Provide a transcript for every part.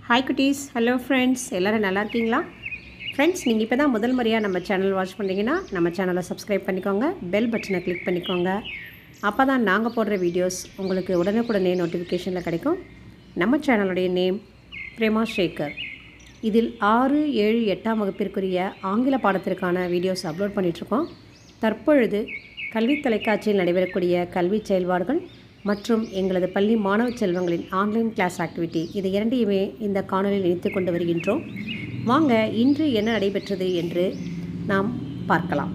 hi குட்டீஸ் hello friends எல்லோரும் நல்லா இருக்கீங்களா ஃப்ரெண்ட்ஸ் நீங்கள் இப்போ தான் முதல் முறையாக நம்ம சேனல் வாட்ச் பண்ணுறீங்கன்னா நம்ம சேனலை சப்ஸ்கிரைப் பண்ணிக்கோங்க பெல் பட்டனை கிளிக் பண்ணிக்கோங்க அப்போ தான் நாங்கள் போடுற வீடியோஸ் உங்களுக்கு உடனுக்குடனே நோட்டிஃபிகேஷனில் கிடைக்கும் நம்ம சேனலுடைய நேம் பிரேமா ஷேகர் இதில் ஆறு ஏழு எட்டாம் வகுப்பிற்குரிய ஆங்கில பாடத்திற்கான வீடியோஸ் அப்லோட் பண்ணிகிட்ருக்கோம் தற்பொழுது கல்வி தொலைக்காட்சியில் நடைபெறக்கூடிய கல்வி செயல்பாடுகள் மற்றும் எங்களது பள்ளி மாணவ செல்வங்களின் ஆன்லைன் கிளாஸ் ஆக்டிவிட்டி இது இரண்டையுமே இந்த காணொலியில் இணைத்து கொண்டு வருகின்றோம் வாங்க இன்று என்ன நடைபெற்றது என்று நாம் பார்க்கலாம்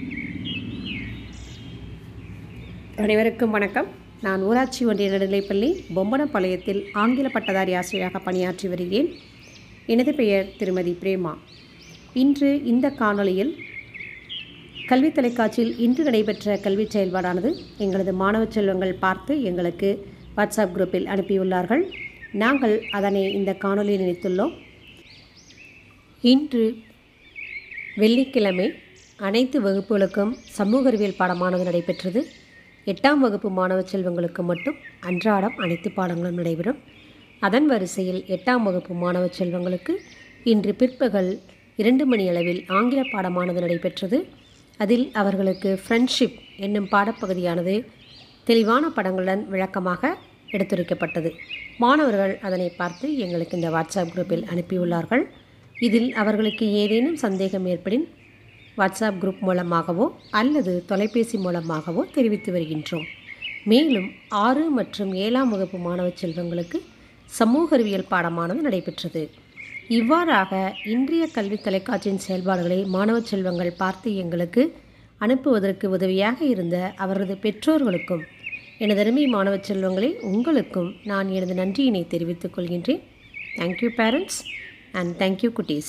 அனைவருக்கும் வணக்கம் நான் ஊராட்சி ஒன்றிய நடுநிலைப்பள்ளி பொம்பனப்பாளையத்தில் ஆங்கில பட்டதாரி ஆசிரியராக பணியாற்றி வருகிறேன் எனது பெயர் திருமதி பிரேமா இன்று இந்த காணொளியில் கல்வி தொலைக்காட்சியில் இன்று நடைபெற்ற கல்வி செயல்பாடானது எங்களது மாணவ செல்வங்கள் பார்த்து எங்களுக்கு வாட்ஸ்அப் குரூப்பில் அனுப்பியுள்ளார்கள் நாங்கள் அதனை இந்த காணொலியில் நினைத்துள்ளோம் இன்று வெள்ளிக்கிழமை அனைத்து வகுப்புகளுக்கும் சமூக அறிவியல் பாடமானது நடைபெற்றது எட்டாம் வகுப்பு மாணவ செல்வங்களுக்கு மட்டும் அன்றாடம் அனைத்து பாடங்களும் நடைபெறும் அதன் வரிசையில் எட்டாம் வகுப்பு மாணவ செல்வங்களுக்கு இன்று பிற்பகல் இரண்டு மணி அளவில் ஆங்கில பாடமானது நடைபெற்றது அதில் அவர்களுக்கு ஃப்ரெண்ட்ஷிப் என்னும் பாடப்பகுதியானது தெளிவான படங்களுடன் விளக்கமாக எடுத்துரைக்கப்பட்டது மாணவர்கள் அதனை பார்த்து எங்களுக்கு இந்த வாட்ஸ்அப் குரூப்பில் அனுப்பியுள்ளார்கள் இதில் அவர்களுக்கு ஏதேனும் சந்தேகம் ஏற்படின் வாட்ஸ்அப் குரூப் மூலமாகவோ அல்லது தொலைபேசி மூலமாகவோ தெரிவித்து வருகின்றோம் மேலும் ஆறு மற்றும் ஏழாம் வகுப்பு மாணவ செல்வங்களுக்கு சமூக அறிவியல் பாடமானது நடைபெற்றது இவ்வாறாக இன்றைய கல்வி தொலைக்காட்சியின் செயல்பாடுகளை மாணவ செல்வங்கள் பார்த்து எங்களுக்கு அனுப்புவதற்கு உதவியாக இருந்த அவரது பெற்றோர்களுக்கும் எனது அருமை மாணவ செல்வங்களே உங்களுக்கும் நான் எனது நன்றியினை தெரிவித்துக் கொள்கின்றேன் தேங்க்யூ பேரண்ட்ஸ் அண்ட் தேங்க்யூ குட்டீஸ்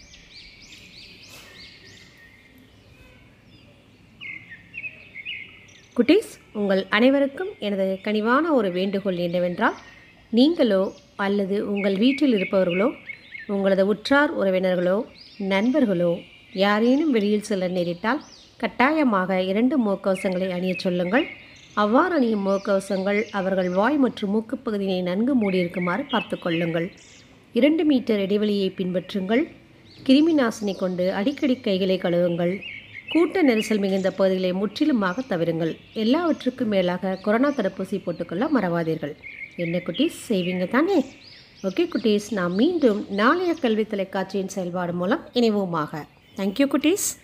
குட்டீஸ் உங்கள் அனைவருக்கும் எனது கனிவான ஒரு வேண்டுகோள் என்னவென்றால் நீங்களோ அல்லது உங்கள் வீட்டில் இருப்பவர்களோ உங்களது உற்றார் உறவினர்களோ நண்பர்களோ யாரேனும் வெளியில் செல்ல நேரிட்டால் கட்டாயமாக இரண்டு முகக்கவசங்களை அணியச் சொல்லுங்கள் அவ்வாறு அணியும் முகக்கவசங்கள் அவர்கள் வாய் மற்றும் மூக்குப்பகுதியை நன்கு மூடியிருக்குமாறு பார்த்து கொள்ளுங்கள் இரண்டு மீட்டர் இடைவெளியை பின்பற்றுங்கள் கிருமி நாசினி கொண்டு அடிக்கடி கைகளை கழுவுங்கள் கூட்ட நெரிசல் மிகுந்த பகுதிகளை முற்றிலுமாக தவிருங்கள் எல்லாவற்றுக்கும் மேலாக கொரோனா தடுப்பூசி போட்டுக்கொள்ள மறவாதீர்கள் என்ன குட்டீஸ் செய்வீங்க தானே ஓகே குட்டீஸ் நாம் மீண்டும் நாளைய கல்வி தொலைக்காட்சியின் செயல்பாடு மூலம் இணைவோமாக தேங்க்யூ குட்டீஸ்